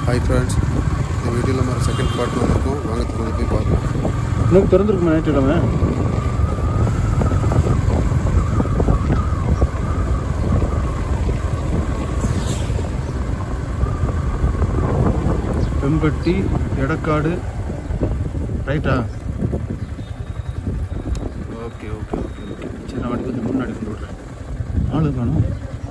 Hi friends இந்த வீடியோவில் நம்ம செகண்ட் பார்ட் வந்திருக்கோம் வாங்க தொடர்ந்து போய் பார்க்கலாம் இன்னும் திறந்துருக்குமா ஞாயிற்றுக்கிழமை வெம்பட்டி எடக்காடு ரைட்டா ஓகே ஓகே ஓகே ஓகே சரி நான் வண்டி கொஞ்சம் முன்னாடி கொண்டு விட்றேன் ஆளு காணும்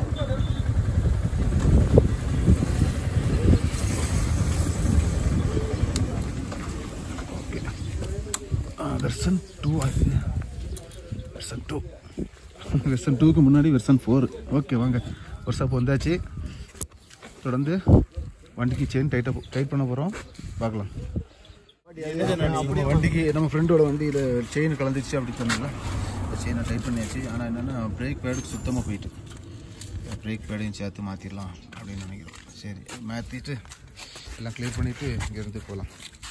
ஓகே வெர்சன் டூ ஆகுது வெர்சன் டூ வெர்சன் டூக்கு முன்னாடி வெர்சன் ஃபோர் ஓகே வாங்க ஒர்க்ஷாப் வந்தாச்சு தொடர்ந்து வண்டிக்கு செயின் டைட்டாக டைட் பண்ண போகிறோம் பார்க்கலாம் நம்ம வண்டிக்கு நம்ம ஃப்ரெண்டோட வண்டியில் செயின் கலந்துச்சு அப்படி சொன்னாங்க செயினை டைட் பண்ணியாச்சு ஆனால் என்னென்னா பிரேக் பேடுக்கு சுத்தமாக போயிட்டு பிரேக் பேடையும் சேர்த்து மாற்றிடலாம் அப்படின்னு நினைக்கிறோம் சரி மாற்றிட்டு எல்லாம் க்ளியர் பண்ணிவிட்டு இங்கேருந்து போகலாம்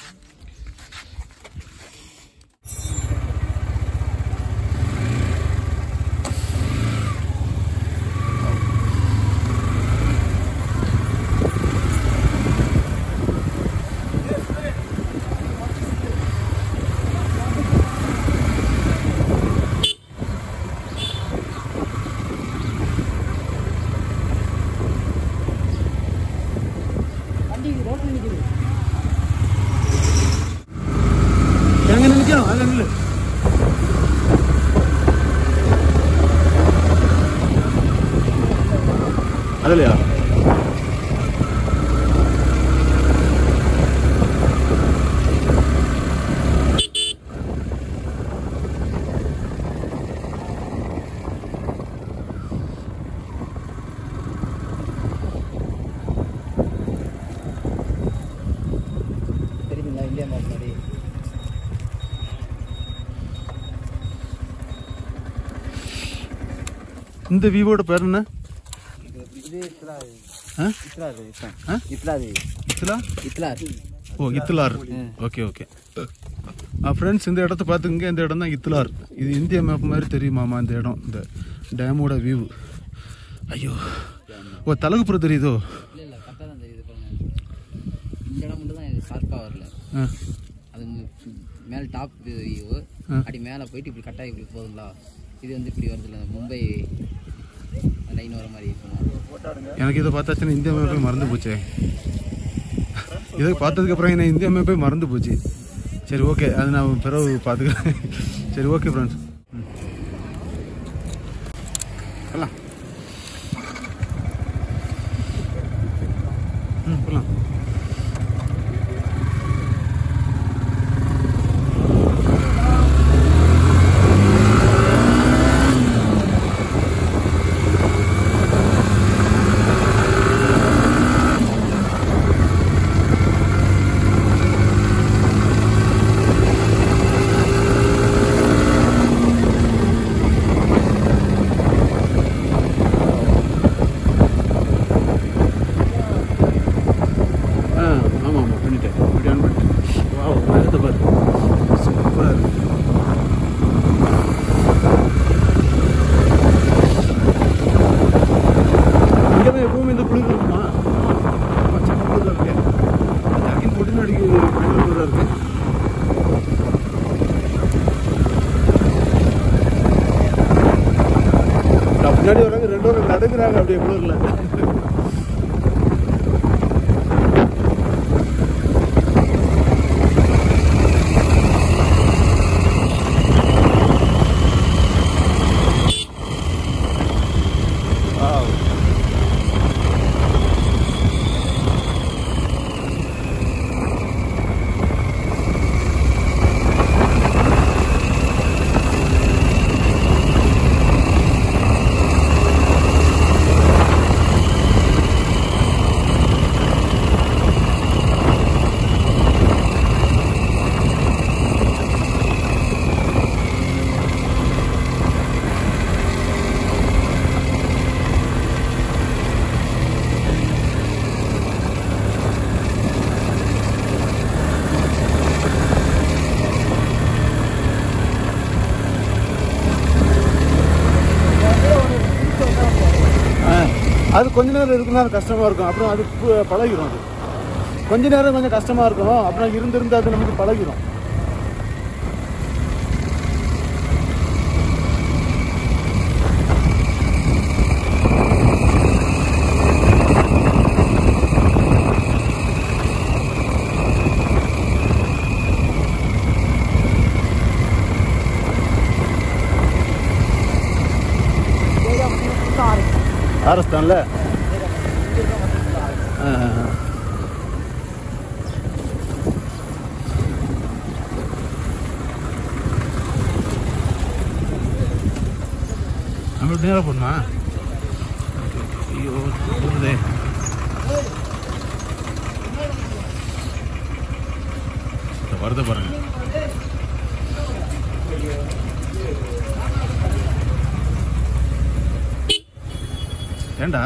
எங்கே நிற்கணும் அதில் நில்லு அதுலையா தெரியுங்களா இந்தியா மேப் மாதிரி இந்த விவோட பேர் என்ன இது இத்லா ஆ இத்லா இது ஆ? இத்லா இது இத்லா இத்லா ஓ இத்லார் ஓகே ஓகே ஃப்ரெண்ட்ஸ் இந்த இடத்த பார்த்துங்க இந்த இடம் தான் இத்லார் இது இந்திய மேப் மாதிரி தெரியுமாமா இந்த இடம் இந்த டேமோட வியூ ஐயோ ஓ தலகுப்புறம் தெரியுதோ இல்லை இல்லை கரெக்டாக தான் தெரியுது பாருங்க இந்த இடம் மட்டும் தான் எனக்கு ஷார்ப்பாக வரல ஆ அது மேலே டாப் வியூ அப்படி மேலே போயிட்டு இப்படி கட்டாக இப்படி போகுதுங்களா இது வந்து இப்படி வருதுல்ல மும்பை லைன் வர மாதிரி இருக்கும் எனக்கு இதை பார்த்தாச்சுன்னா இந்தியா மேப்பே மறந்து போச்சே இதை பார்த்ததுக்கு அப்புறம் என்ன இந்தியா மேப்பே மறந்து போச்சு சரி ஓகே அது நான் பிறகு பார்த்துக்கிறேன் சரி ஓகே ஃப்ரெண்ட்ஸ் போகலாம் ம் போகலாம் ஆ ஆமாம் ஆமாம் பண்ணிட்டேன் இப்படி ஆன் பண்ணிட்டேன் வா நேரத்தை பாரு சூப்பராக இருக்கு இங்கே தான் எப்பவுமே இந்த குளிர் இருக்குமா பச்சை குளிர் இருக்கு ஜாக்கின் போட்டு அடிக்க குளிராக இருக்கு பின்னாடி வராங்க ரெண்டு பேரும் நடக்கிறாங்க அப்படியே குளிரில் அது கொஞ்ச நேரம் இருக்குன்னா அது கஷ்டமாக இருக்கும் அப்புறம் அது பு- பழகிரும் அது கொஞ்ச நேரம் கொஞ்சம் கஷ்டமாக இருக்கும் அப்புறம் இருந்து இருந்து அது நமக்கு பழகிடும் ஆரஸ்தான்ல ஆ, ஆ, ஆ. நம்ம நேராக போகணுமா ஓகே, ஓகே. ஐயோ போகுதே இந்த வருத பாருங்க ஏண்டா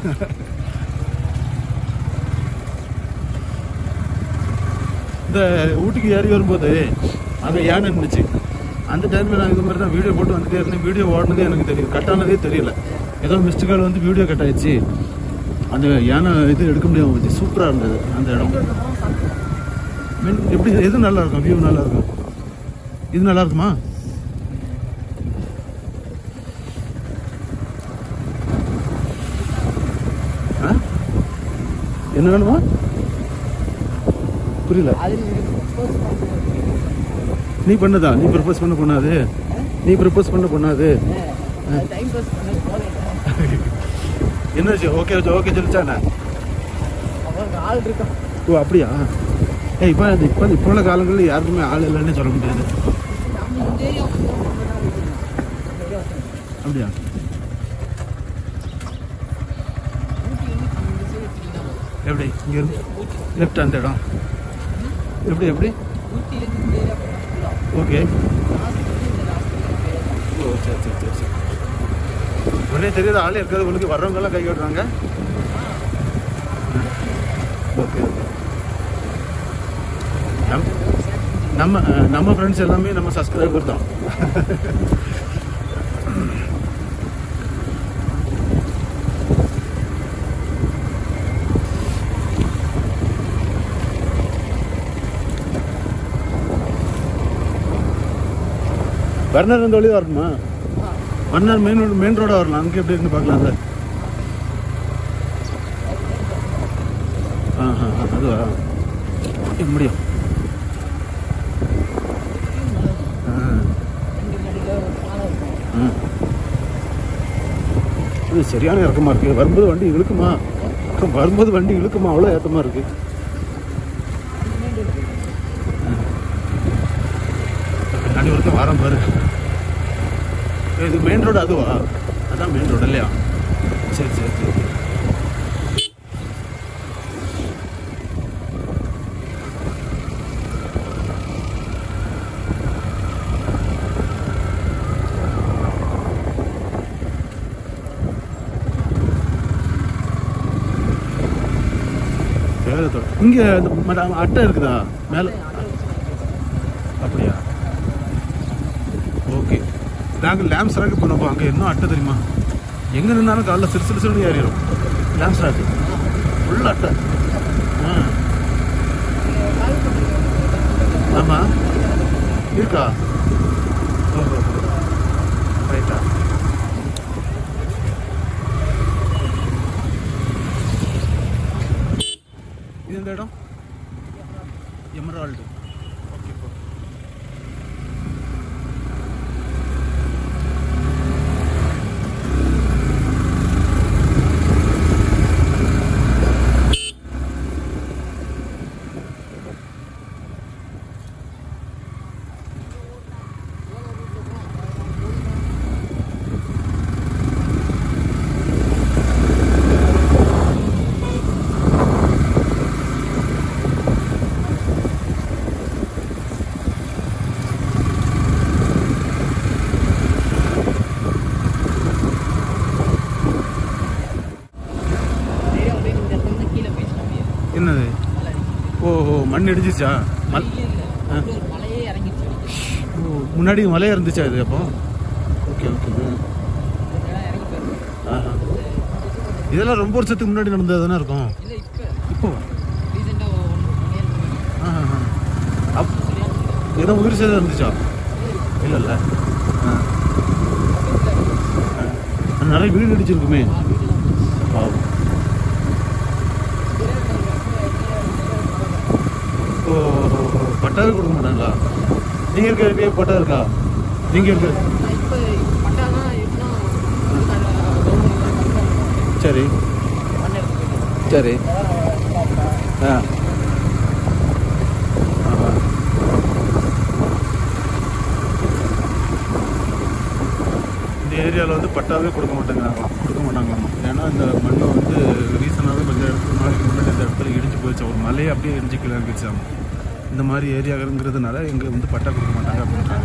இந்த ஊட்டிக்கு ஏறி வரும்போது அங்கே யானை இருந்துச்சு அந்த டைமில் நான் இது மாதிரி தான் வீடியோ போட்டு வந்துட்டே இருந்தேன் வீடியோ ஓடினதே எனக்கு தெரியும் கட் ஆனதே தெரியல ஏதோ மிஸ்டு கால் வந்து வீடியோ கட் ஆயிடுச்சு அந்த யானை இது எடுக்க முடியாம போச்சு சூப்பராக இருந்தது அந்த இடம் மீன் எப்படி எது நல்லா இருக்கும் வியூ நல்லா இருக்கும் இது நல்லா இருக்குமா ஆ? என்ன வேணுமா புரியல நீ பண்ணதா நீ ப்ரப்போஸ் பண்ண பொண்ணாது நீ ப்ரப்போஸ் பண்ண பொண்ணாது டைம் பாஸ் பண்ண போகிறேன் என்னாச்சு ஓகே ஓகே சொல்லிச்சாண்ணா அவங்க ஆள் இருக்கான் ஓ அப்படியா ஏ இப்போ இப்போ இப்போ உள்ள காலங்களில் யாருக்குமே ஆள் இல்லைன்னு சொல்ல முடியாது அப்படியா எப்படி இங்க இருந்து லெஃப்ட் அந்த இடம் எப்படி எப்படி ஓகே ஓ சரி சரி சரி சரி உடனே தெரியாத ஆள் இருக்காது உங்களுக்கு வர்றவங்கெல்லாம் கை கட்டுறாங்க ஓகே ஓகே நம் நம்ம அஹ், நம்ம ஃப்ரெண்ட்ஸ் எல்லாமே நம்ம சப்ஸ்கிரைபர் தான் வர்ணர் இந்த வழியாக வரணுமா வர்ணர் மெயின் ரோடு மெயின் ரோடாக வரலாம் அங்கே எப்படி இருந்து பார்க்கலாம்ல ஆ ஆ ஆ, அதுவா இது முடியும் ஆ ஆ. இது சரியான இறக்கமா இருக்கு வரும்போது வண்டி இழுக்குமா வரும்போது வண்டி இழுக்குமா அவ்வளோ ஏத்தமா இருக்கு பின்னாடி ஒருத்தன் வாரம் பாரு ஏய், இது மெயின் ரோடு அதுவா அதான் மெயின் ரோடு இல்லையா சரி சரி சரி சேலத்தோட இங்கே இந்த ம- அட்டை இருக்குதா மேலே அப்படியா ஓகே நாங்கள் லேம்ஸ் ராக்கு போனப்போ அங்கே இன்னும் அட்டை தெரியுமா எங்கே நின்னாலும் காலைல சிறு சிறு சிறுன்னு ஏறிடும் லேம்ஸ் ராக்கு ஃபுல் அட்டை ஆ ஆமாம் இருக்கா ஓஹோ ரைட்டா இது எந்த இடம் எமரால்டு ஓகே ஓகே நிறைய அப்படியே இந்த இடத்துல இருந்து கீழே போயிடுச்சு என்னது ஓஹோ மண் இடிச்சிச்சா மல் ஆ. ஒரு மலையே இறங்கிடுச்சு ஓ முன்னாடி மலையா இருந்துச்சா இது அப்போ ஓகே ஓகே ஒரு இடம் இறங்கி போயிருக்கு ஆஹா இதெல்லாம் ரொம்ப வருஷத்துக்கு முன்னாடி நடந்தது தானே இருக்கும் இல்லை இப்போ இப்போ ரீசெண்டாக ஒன் அதான் உயிர் சேதம் இருந்துச்சா இல்லைல்ல ஆ ஆ. நிறைய வீடு அடிச்சிருக்குமே பாவம். ஓ பட்டாவே கொடுக்க மாட்டாங்களா நீங்க இருக்க இருக்கே பட்டா இருக்கா நீங்க இருக்க இப்போ பட்டாதான் எப்படின்னா சரி சரி ஆ ஆஹா. இந்த ஏரியாவில் வந்து பட்டாவே கொடுக்க மாட்டேங்கிறாங்களாம் கொடுக்க மாட்டாங்களாம் ஏன்னா இந்த மண்ணை வந்து ரீசனாகவே கொஞ்சம் இடத்துக்கு நாளைக்கு முன்னாடி இந்த இடத்துல இடிஞ்சு போயிடுச்சு ஒரு மலையை அப்படியே இடிஞ்சு கீழே இறங்கிச்சாம் இந்த மாதிரி ஏரியாங்கிறதுனால எங்க வந்து பட்டா கொடுக்க மாட்டாங்க அப்படின்றாங்க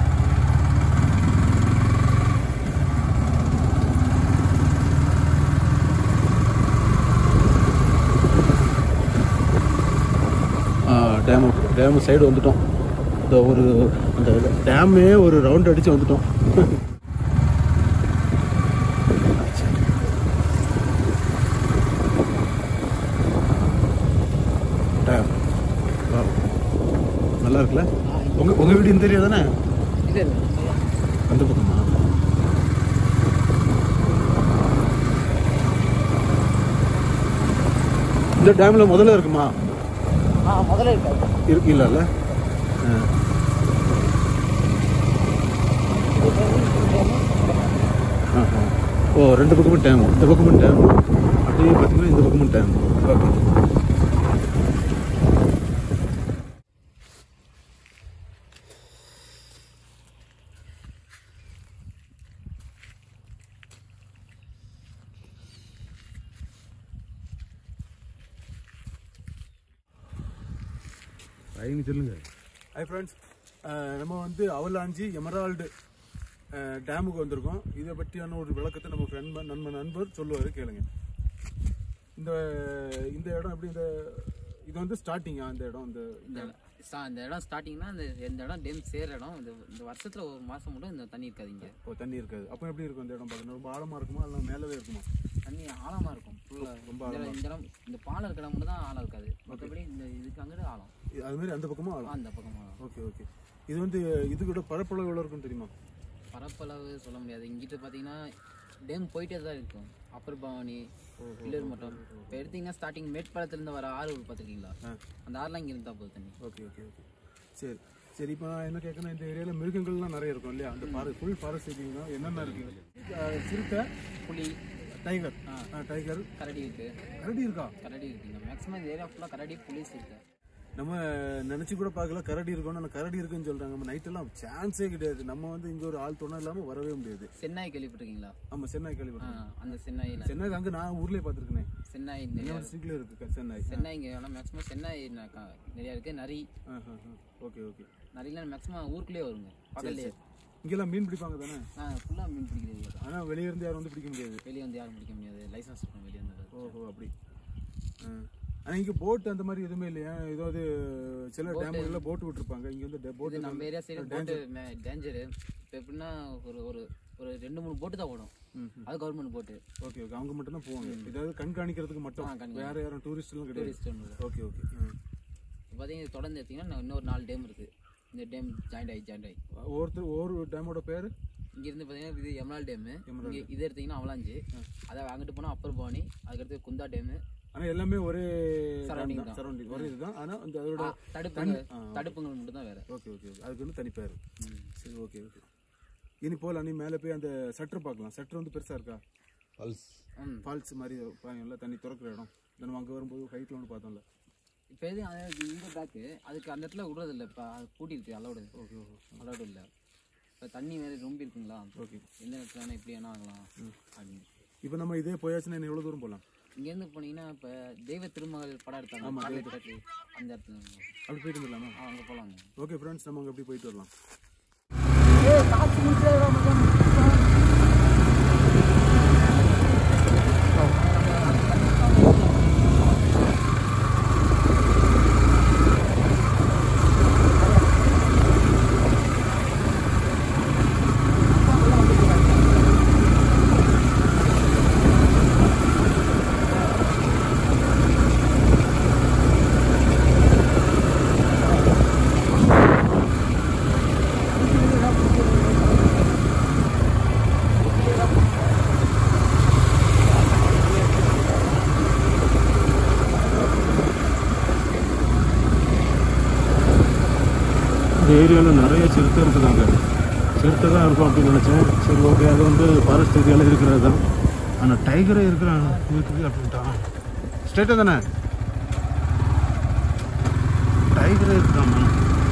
டேமு டேமு சைடு வந்துட்டோம் இந்த ஒரு அந்த டேமே ஒரு ரவுண்ட் அடித்து வந்துட்டோம் டேம் Wow. நல்லா இருக்குல்ல உங்க உங்க வீடு இந்த ஏரியா தானே இது அந்த பக்கமா இந்த டேம்ல முதல்ல இருக்குமா ஆ முதல்ல இருக்காது இருக்கு இல்லைல்ல ஆ. ஆஹா. ஓ ரெண்டு பக்கமும் டேம் இந்த பக்கமும் டேம் அப்படியே பார்த்தீங்கன்னா இந்த பக்கமும் டேம் ஓகே ஐங்க சொல்லுங்க ஹாய் ஃப்ரெண்ட்ஸ் நம்ம வந்து அவலாஞ்சி எமரால்டு டேமுக்கு வந்திருக்கோம் இதை பற்றியான ஒரு விளக்கத்தை நம்ம ஃப்ரெண்ட் நண்பன் நண்பர் சொல்லுவார் கேளுங்க இந்த இந்த இடம் எப்படி இந்த இது வந்து ஸ்டார்டிங்கா இந்த இடம் இந்த இந்த ஸ்டா- இந்த இடம் ஸ்டார்டிங்னா இந்த இந்த இடம் டேம் சேர இடம் இந்த இந்த வருஷத்துல ஒரு மாசம் மட்டும் இந்த தண்ணி இருக்காது இங்க ஓ தண்ணி இருக்காது அப்போ எப்படி இருக்கும் இந்த இடம் பார்த்தீங்கன்னா ரொம்ப ஆழமா இருக்குமா இல்லை மேலவே இருக்குமா தண்ணி ஆழமா இருக்கும் ஃபுல்லா ரொம்ப இந்த இந்த இடம் இந்த பாலம் இருக்கிற இடம் மட்டும் தான் ஆழம் இருக்காது மற்றபடி இந்த இதுக்கு அங்கிட்டு ஆழம் இது- அது மாதிரி அந்த பக்கமும் ஆழம் அந்த பக்கம் ஆழம் ஓகே ஓகே இது வந்து இது கூட பரப்பளவு எவ்வளோ இருக்குன்னு தெரியுமா பரப்பளவு சொல்ல முடியாது இங்கிட்டு பார்த்தீங்கன்னா டேம் போயிட்டே தான் இருக்கும் அப்பர் பவானி பில்லர் மட்டம் இப்போ எடுத்தீங்கன்னா ஸ்டார்டிங் மேட்பாளத்துலேருந்து வர ஆறு பார்த்துருக்கீங்களா ஆ. அந்த ஆறுலாம் இங்கே இருந்தால் போகுது தண்ணி ஓகே ஓகே ஓகே சரி சரி இப்போ நான் என்ன கேட்கணும் இந்த ஏரியாவில் மிருகங்கள்லாம் நிறைய இருக்கும் இல்லையா அந்த ஃபாரஸ்ட் ஃபுல் ஃபாரஸ்ட் இருக்கீங்கன்னா என்னென்ன இருக்குங்க அஹ் சிறுத்தை புலி டைகர் டைகர் கரடி இருக்கு கரடி இருக்கா கரடி இருக்குங்க மேக்ஸிமம் இந்த ஏரியா ஃபுல்லாக கரடி புலிஸ் இருக்கு நம்ம நினச்சி கூட பார்க்கல கரடி இருக்கும்னு ஆனால் கரடி இருக்குன்னு சொல்கிறாங்க நம்ம நைட்டெல்லாம் சான்ஸே கிடையாது நம்ம வந்து இங்கே ஒரு ஆள் துணை இல்லாமல் வரவே முடியாது சென்னாய் கேள்விப்பட்டிருக்கீங்களா ஆமாம் சென்னை ஆ, கேள்விப்பட்டேன் அந்த சென்னாய் சென்னை அங்கே நான் ஊர்லேயே பார்த்துருக்கேன் சென்னாய் நிறையா டிஸ்ட்ரிக்டில் இருக்கு சென்னை சென்னாய் இங்கே ஆனால் மேக்ஸிமம் சென்னாய் ந- க- நிறையா இருக்கு நரி ஓகே ஓகே நரிலாம் மேக்ஸிமம் ஊருக்குள்ளேயே வருங்க பக்கத்துலேயே இங்கெல்லாம் மீன் பிடிப்பாங்க தானே ஆ ஃபுல்லாக மீன் பிடிக்கிறது தான் ஆனால் வெளியே இருந்து யாரும் வந்து பிடிக்க முடியாது வெளியே வந்து யாரும் பிடிக்க முடியாது லைசன்ஸ் இருக்கணும் வெளியே வந்து ஓஹோ அப்படி ஆனால் இங்கே போட் அந்த மாதிரி எதுவுமே இல்லையா ஏதாவது சில டேம்களில் போட்டு விட்டுருப்பாங்க இங்கே வந்து போட் இது நம்ம ஏரியா சைடு போட்டு டேஞ்சரு இப்போ எப்படின்னா ஒரு ஒரு ஒரு ரெண்டு மூணு போட்டு தான் ஓடும் அது கவர்மெண்ட் போட்டு ஓகே ஓகே அவங்க மட்டும் தான் போவாங்க ஏதாவது கண்காணிக்கிறதுக்கு மட்டும் ஆ, கண்காணி- வேற யாரும் டூரிஸ்ட்லாம் கிடையாது டூரிஸ்ட் ஒன்று ஓகே ஓகே இப்போ பார்த்தீங்கன்னா தொடர்ந்து எடுத்தீங்கன்னா நான் இன்னொரு நாலு டேம் இருக்குது இந்த டேம் ஜாயிண்ட் ஆகி ஜாயிண்ட் ஆகி ஒவ்வொருத்தர் ஒவ்வொரு டேமோட பேர் இங்கேருந்து பார்த்தீங்கன்னா இது எமரால் டேமு இங்கே இது எடுத்தீங்கன்னா அவலாஞ்சி அதை அங்கிட்டு போனால் அப்பர் பவானி அதுக்கடுத்து குந்தா டேமு ஆனால் எல்லாமே ஒரே Surrounding தான். சரௌண்டிங் ஒரே இதுதான் ஆனால் அந்த அதோட தடுப்புங்க தடுப்புங்கள் மட்டும் தான் வேறு ஓகே ஓகே ஓகே அதுக்கு வந்து தனி பேர் சரி ஓகே ஓகே இனி போகலாம் நீ மேலே போய் அந்த சட்டர் பார்க்கலாம் சட்டர் வந்து பெருசாக இருக்கா பல்ஸ் ம் ஃபால்ஸ் மாதிரி பாருங்கல்ல தண்ணி திறக்கிற இடம் நம்ம அங்கே வரும்போது ஹைட்டில் ஒன்று பார்த்தோம்ல இப்போ எது அதாவது இந்த பேக்கு அதுக்கு அந்த இடத்துல விடுறது இல்லை இப்போ அது பூட்டிருக்கு அலௌடு ஓகே ஓகே அலௌடு இல்லை இப்போ தண்ணி வேறு ரொம்ப இருக்குங்களா ஓகே எந்த இடத்துல வேணால் எப்படி வேணா ஆகலாம் அப்படின்னு இப்போ நம்ம இதே போயாச்சுன்னா இன்னும் எவ்வளோ தூரம் போகலாம் இங்கேருந்து போனீங்கன்னா இப்போ தெய்வ திருமகள் படம் எடுத்தாங்க கார்பரேட் ஃபேக்ட்ரி அந்த இடத்துல அப்படி போயிட்டு வந்துடலாமா அங்கே போகலாங்க ஓகே ஃப்ரெண்ட்ஸ் நம்ம அங்கே அப்படி போயிட்டு வரலாம் இந்த ஏரியாவில் நிறைய சிறுத்தை இருக்குதாங்க சிறுத்தை தான் இருக்கும் அப்படின்னு நினச்சேன் சரி ஓகே அது வந்து ஃபாரஸ்ட் ஏரியாவில் இருக்கிறது தான் ஆனால் டைகரே இருக்கிறான் இருக்குது அப்படின்ட்டான் ஸ்ட்ரெயிட்டாக தானே டைகரே இருக்காமா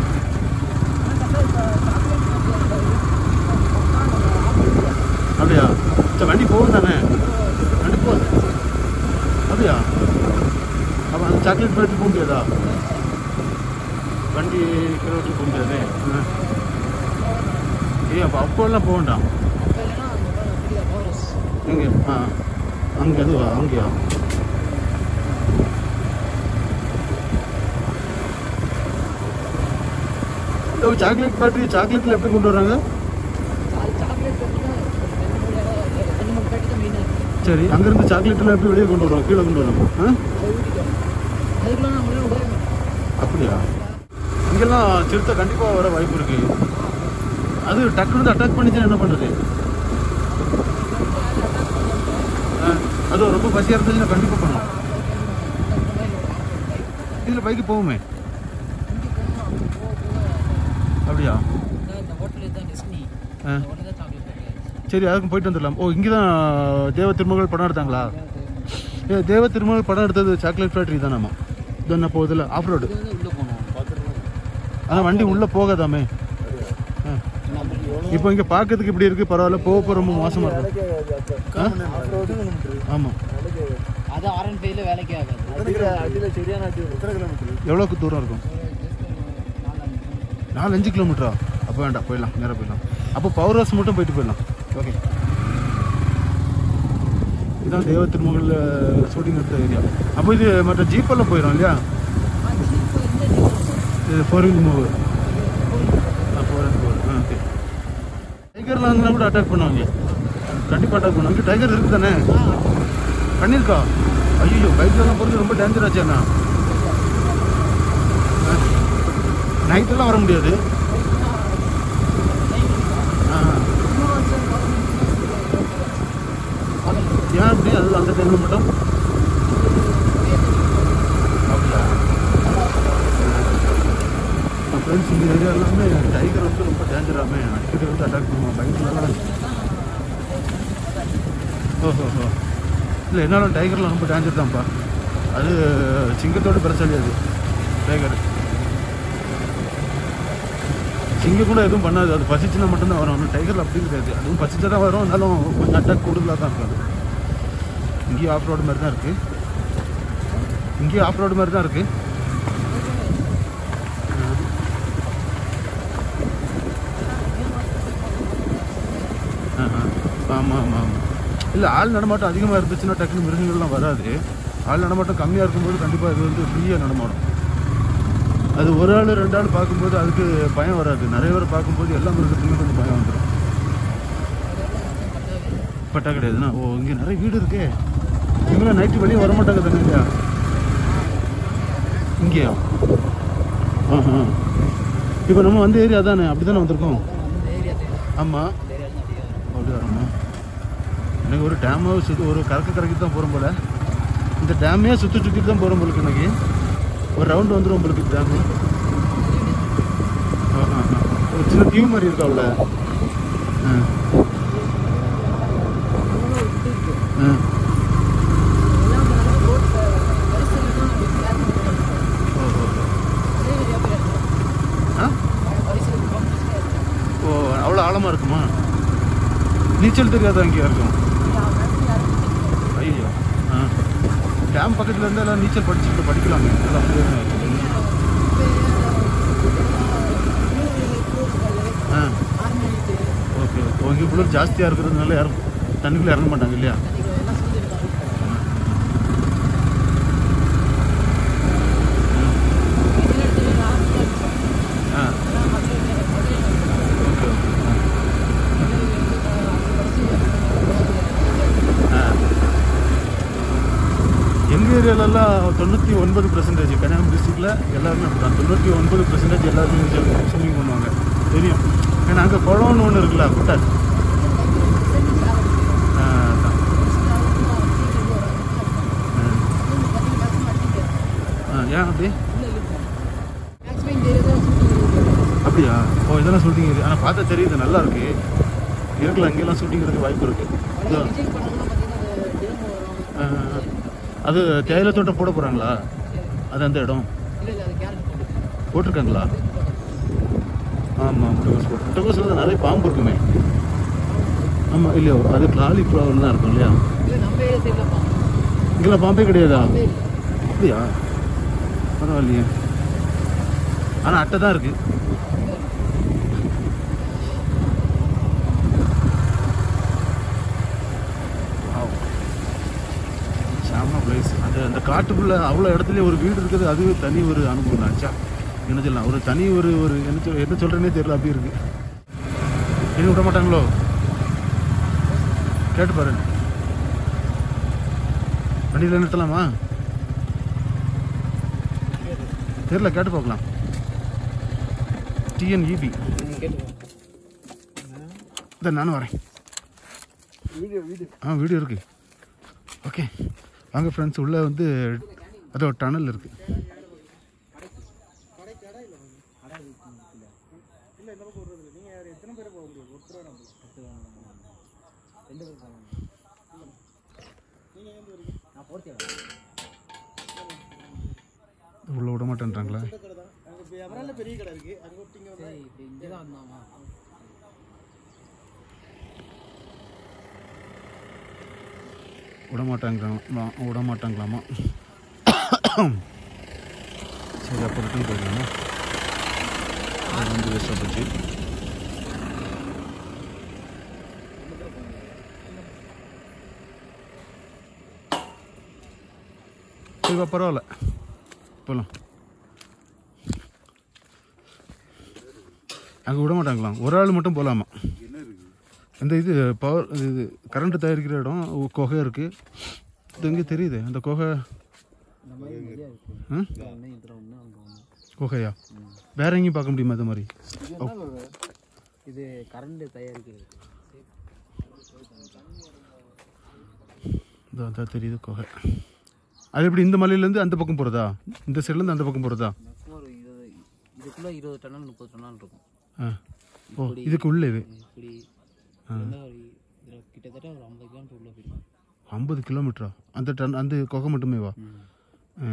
அப்படியா சரி வண்டி போகும் தானே வண்டி போகுது அப்படியா அப்போ அந்த சாக்லேட் ஃபேக்ட்ரி போக முடியாதா வண்டி கிலோமீட்டர் போக முடியாதே ஆ. ஏய் அப்போ அப்போல்லாம் போக வேண்டாம் எங்கே ஆ அங்கே அதுவா அங்கேயா சாக்லேட் ஃபேக்ட்ரி சாக்லேட்டில் எப்படி கொண்டு வராங்க சரி அங்கேருந்து சாக்லேட்டில் எப்படி வெளியே கொண்டு வரோம் கீழே கொண்டு வரோம் ஆ அப்படியா இங்கெல்லாம் சிறுத்தை கண்டிப்பாக வர வாய்ப்பு இருக்கு அது டக்குனு அட்டாக் பண்ணிச்சுன்னா என்ன பண்ணுறது அது ரொம்ப பசியாக இருந்துச்சுன்னா கண்டிப்பாக பண்ணும் இதில் பைக்கு போகுமே அப்படியா ஆ சரி அதுக்கும் போயிட்டு வந்துடலாம் ஓ இங்கே தான் தேவ திருமகள் படம் எடுத்தாங்களா ஏ தேவ திருமகள் படம் எடுத்தது சாக்லேட் ஃபேக்ட்ரி தான் நம்ம இது அப்போ இதில் ஆஃப் ரோடு அதான் வண்டி உள்ளே போகாதாமே ஆ. இப்போ இங்கே பார்க்கறதுக்கு இப்படி இருக்கு பரவாயில்ல போக போக ரொம்ப மோசமாக இருக்கும் ஆமாம் அது ஆர்என் ஃபைவ்ல வேலைக்கே ஆகாது எவ்வளோக்கு தூரம் இருக்கும் நாலு அஞ்சு கிலோமீட்டரா அப்போ வேண்டாம் போயிடலாம் நேராக போயிடலாம் அப்போ பவர் ஹவுஸ் மட்டும் போயிட்டு போயிடலாம் ஓகே இதுதான் தேவ திருமகள் ஷூட்டிங் எடுத்த ஏரியா அப்போ இது மற்ற ஜீப்பெல்லாம் போயிடும் இல்லையா இது four wheel move four and four ஆ ஓகே டைகர்லாம் இருந்தால் கூட அட்டாக் பண்ணுவாங்க கண்டிப்பாக அட்டாக் பண்ணுவாங்க இங்கே டைகர் இருக்கு தானே பண்ணியிருக்கா ஐயோ பைக்லலாம் போகிறது ரொம்ப டேஞ்சர் ஆச்சேண்ணா நைட்டெல்லாம் வர முடியாது ஆ. ஏன் அப்படி அது அந்த டைமில் மட்டும் அப்படியா ஃப்ரெண்ட்ஸ் இந்த ஏரியா எல்லாமே டைகர் வந்து ரொம்ப டேஞ்சராமே அடிக்கடி வந்து அட்டாக் பண்ணுவோம் பைக்லலாம் ஓஹோ ஹோ இல்லை என்னாலும் டைகர்லாம் ரொம்ப டேஞ்சர் தான்ப்பா அது சிங்கத்தோட பிரச்சனை அது டைகர் சிங்கம் கூட எதுவும் பண்ணாது அது பசிச்சுனா மட்டும்தான் வரும் ஆனால் டைகரில் அப்படி கிடையாது அதுவும் பசிச்சா தான் வரும் இருந்தாலும் கொஞ்சம் அட்டாக் கூடுதலாக தான் இருக்கும் அது இங்கேயும் ஆஃப் ரோடு மாதிரி தான் இருக்குது இங்கேயும் ஆஃப் ரோடு மாதிரி தான் இருக்குது ஆமாம் ஆமாம் ஆமாம் இல்லை ஆள் நடமாட்டம் அதிகமாக இருந்துச்சுன்னா டக்குனு மிருகங்கள்லாம் வராது ஆள் நடமாட்டம் கம்மியாக இருக்கும்போது கண்டிப்பாக இது வந்து ஃப்ரீயாக நடமாடும் அது ஒரு ஆள் ரெண்டு ஆள் பார்க்கும்போது அதுக்கு பயம் வராது நிறைய பேர் பார்க்கும்போது எல்லா மிருகத்துக்குமே கொஞ்சம் பயம் வந்துடும் பட்டா கிடையாதுண்ணா ஓ இங்கே நிறைய வீடு இருக்கே இவங்களாம் நைட்டு வெளியே வர மாட்டாங்க தானே இல்லையா இங்கேயா ஆஹா இப்போ நம்ம வந்த ஏரியா தானே அப்படி தானே வந்திருக்கோம் ஆமாம் அப்படி வரோமா எனக்கு ஒரு டேமை சுற்றி ஒரு கறக்க கறக்கிட்டு தான் போகிறோம் போல இந்த டேமையே சுற்றி சுற்றிட்டு தான் போகிறோம் போலுக்கு இன்னைக்கு ஒரு ரவுண்டு வந்துடும் உங்களுக்கு டேமு ஆஹா ஒரு சின்ன டியூ மாதிரி இருக்கா அவ்வளோ ஆ ஆ ஓஹோ ஆ ஓ அவ்வளோ ஆழமாக இருக்குமா நீச்சல் தெரியாத அங்கேயா இருக்கும் ஐயோ ஆ டேம் பக்கத்தில் இருந்தால் எல்லாம் நீச்சல் படிச்சுட்டு படிக்கலாமே எல்லாம் அப்படியே தான் இருக்கு. ஆ ஓகே ஓகே இங்கே குளிர் ஜாஸ்தியாக இருக்கிறதுனால யாரும் தண்ணிக்குள்ளே இறங்க மாட்டாங்க இல்லையா ஆ ஓகே ஓகே ஆ எங்கள் ஏரியாலலாம் தொண்ணூற்றி ஒன்பது பர்சன்டேஜ் கன்னியாகுமரி டிஸ்ட்ரிக்டில் எல்லாருமே அப்படிதான் தொண்ணூற்றி ஒன்பது பர்சன்டேஜ் எல்லாருமே நீச்சல் ஸ்விம்மிங் பண்ணுவாங்க தெரியும் ஏன்னா அங்கே குளம்னு ஒன்று இருக்குல்ல குட்டை ஆ, அதான். ஆ. ஆ ஏன் அப்படி அப்படி அப்படியா ஓ இதெல்லாம் ஷூட்டிங் இது ஆனால் பார்த்தா தெரியுது நல்லா இருக்கு இருக்கலாம் இங்கெல்லாம் ஷூட்டிங் எடுக்க வாய்ப்பு இருக்கு இதோ. விஜய் படம்லாம் பார்த்தீங்கன்னா அந்த டெமோ வரும் ஆ, அது தேயிலை தோட்டம் போட போகிறாங்களா அது அந்த இடம் இல்லை இல்லை அது கேரட் போட்டிருக்காங்களா ஆமாம் முட்டைகோஸ் போட்டு முட்டைகோஸில் தான் நிறைய பாம்பு இருக்குமே ஆமாம் இல்லையா அது காலிஃப்ளவர் தான் இருக்கும் இல்லையா இல்லை நம்ம ஏரியா சைடில் பார்ப்போம் இங்கெல்லாம் பாம்பே கிடையாதா இல்லை அப்படியா பரவாயில்லையே ஆனால் அட்டை தான் இருக்கு Wow. செம்ம பிளேஸ் அந்த அந்த காட்டுக்குள்ள அவ்வளோ இடத்துல ஒரு வீடு இருக்குது அதுவே தனி ஒரு அனுபவம் தான்ச்சா என்ன சொல்லலாம் ஒரு தனி ஒரு ஒரு என்ன சொல் என்ன சொல்கிறேனே தெரியல அப்படி இருக்கு இனி விட மாட்டாங்களோ கேட்டு பாரு வண்டியில் நிறுத்தலாமா தெரியல கேட்டு பார்க்கலாம் டிஎன்இபி கேட்டுக்கோ இந்த நானும் வரேன் வீடியோ வீடியோ ஆ வீடியோ இருக்கு ஓகே வாங்க ஃப்ரெண்ட்ஸ் உள்ளே வந்து அதோ டனல் இருக்கு ரெண்டு பேர் போகலாம் நான் போர்த்தியா உள்ள விட மாட்டேன்றாங்களா சரி இப்போ இங்கே தான் வந்தாமா விட மாட்டாங்களாமா விட மாட்டாங்களாமா சரி அப்போ ரிட்டன் போயிடலாமா அது வந்து வேஸ்ட்டாக போச்சு சரிப்பா பரவாயில்ல போகலாம் அங்கே விட மாட்டாங்களாம் ஒரு ஆள் மட்டும் போகலாமா அந்த இது பவர் இது கரண்ட் தயாரிக்கிற இடம் ஒ- குகை இருக்குது இது எங்கே தெரியுது அந்த குகை இந்த மாதிரி நிறையா இருக்கு ம் ஒன்று இதில் ஒன்று அங்கே ஒன்று குகையா வேற எங்கேயும் பார்க்க முடியுமா அது மாதிரி இது கரண்ட் தயாரிக்கிறது இதோ அதான் தெரியுது குகை அது எப்படி இந்த மலையிலேருந்து அந்த பக்கம் போகிறதா இந்த சைட்லேருந்து அந்த பக்கம் போகிறதா மேக்ஸிமம் ஒரு இருபது இதுக்குள்ளே இருபது டன்னால் முப்பது டன்னால் இருக்கும் ஆ ஓ இதுக்கு உள்ளே இது இப்படி இருந்தால் ஒரு இதில் கிட்டத்தட்ட ஒரு ஐம்பது கிலோமீட்டர் உள்ள போயிருக்கும் ஐம்பது கிலோமீட்டரா அந்த டன் அந்த குகை மட்டுமே வா ஆ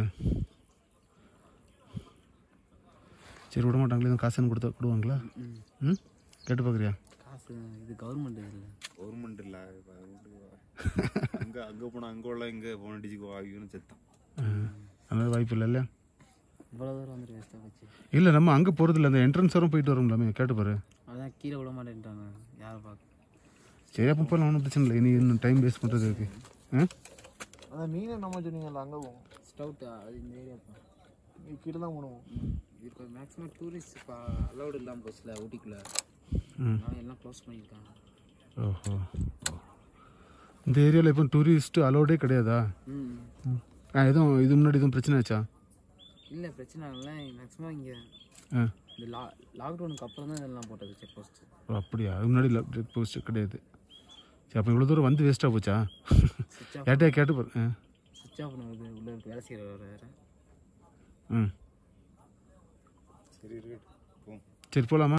சரி விட மாட்டாங்களே எதுவும் காசுன்னு கொடுத்தா கொடுவாங்களா ம் ம் கேட்டு பார்க்குறியா காசு இது கவர்மெண்ட் இதில் கவர்மெண்ட் இல்லை அங்கே அங்கே போனால் அங்கே உள்ள இங்கே போன அடிச்சுக்கு வாங்கிக்கணும் செத்தான் அதனால வாய்ப்பு இல்லைல்ல இவ்வளோ தூரம் வந்துட்டு வேஸ்ட்டாக போச்சு இல்லை நம்ம அங்கே போகிறதில்ல அந்த என்ட்ரன்ஸ் வரும் போயிட்டு வரோம்லாமே கேட்டு பாரு அதான் கீழே விட மாட்டேன்ட்டாங்க யாரை பார்க்க சரி அப்போ போகலாம் ஒன்றும் பிரச்சனை இல்லை இனி இன்னும் டைம் வேஸ்ட் பண்ணுறது இருக்கு ஆ அதான் மீனை நம்ம சொன்னீங்கல்ல அங்கே போவோம் ஸ்டவுட் அது இந்த ஏரியா தான் நீ கீழே தான் போடுவோம் இப்போ மேக்ஸிமம் டூரிஸ்ட் இப்போ அலௌடு இல்லாமல் போச்சுல ஊட்டிக்குள்ளே ம் அதனால எல்லாம் க்ளோஸ் பண்ணியிருக்காங்க ஓஹோ இந்த ஏரியாவில் இப்போ டூரிஸ்ட் அலோடே கிடையாதா ம் ஆ எதுவும் இது முன்னாடி எதுவும் பிரச்சனை ஆச்சா இல்லை பிரச்சனை இல்லை மேக்ஸிமம் இங்கே ஆ இந்த லா லாக்டவுனுக்கு அப்புறம் தான் இதெல்லாம் போட்டது செக் போஸ்ட் ஓ அப்படியா அது முன்னாடி செக் போஸ்ட் கிடையாது சரி அப்போ இவ்வளோ தூரம் வந்து வேஸ்ட்டாக போச்சா சுவிட்ச் ஆஃப் யார்ட்டையா கேட்டு பாரு ஆ சுவிட்ச் ஆஃப் பண்ணுறது உள்ளே இருக்க வேலை செய்கிறவர் வேறு ம் சரி இருக்கட்டும் சரி போகலாமா